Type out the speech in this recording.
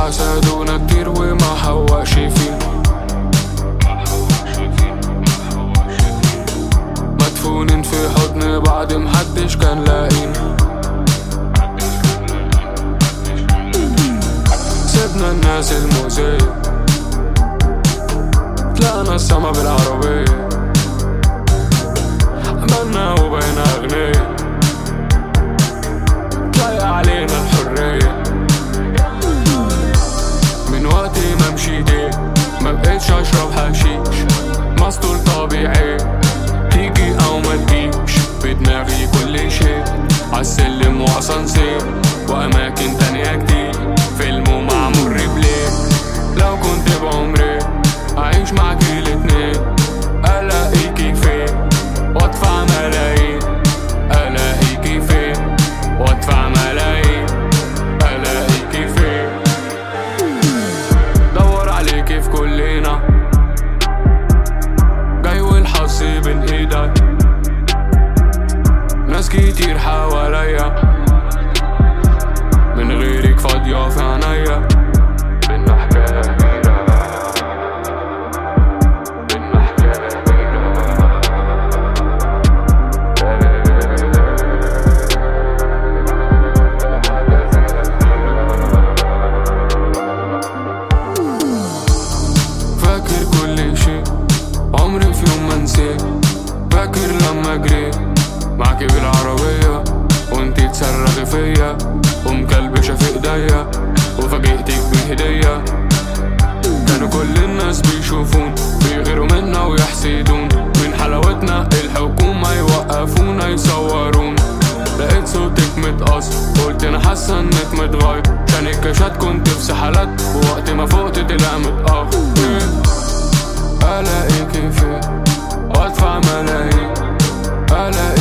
حسدونا كتير وما حوقش فيه مدفونين في حضن بعض محدش كان لاقينا سيبنا الناس المؤذية طلعنا السما بالعربية عملنا وبقينا أغنياء ضايق علينا الحرية من وقت ما مشيت ما بقيتش أشرب حشيش مسطول طبيعي تيجي أو ما تجيش بدماغي كل شيء عالسلم وأسانسير وأماكن تانية كتير فيلم ومعمول ريبلي لو كنت بعمري أعيش معاك الاتنين ألاقيكي فين وأدفع ملايين ألاقيكي فين وأدفع ملايين ألاقيكي فين دور عليكي في كلنا جاي والحظ بين ايدك ناس كتير حواليا من غيرك فاضية في عينيا بينا حكاية كبيرة بينا حكاية فاكر كل شيء عمري في يوم ما نسيت فاكر لما جريت معاكي بالعربية وانتي تصرخي فيا ومكلبشة في ايديا وفاجئتك بهدية كانوا كل الناس بيشوفون بيغيروا منا ويحسدون من حلاوتنا الحكومة يوقفونا يصورون لقيت صوتك متقص قلت انا حاسة انك متغير عشان الكاشات كنت في سحلات ووقت ما فقت طلع متأخر الاقيكي فين وادفع ملايين الاقي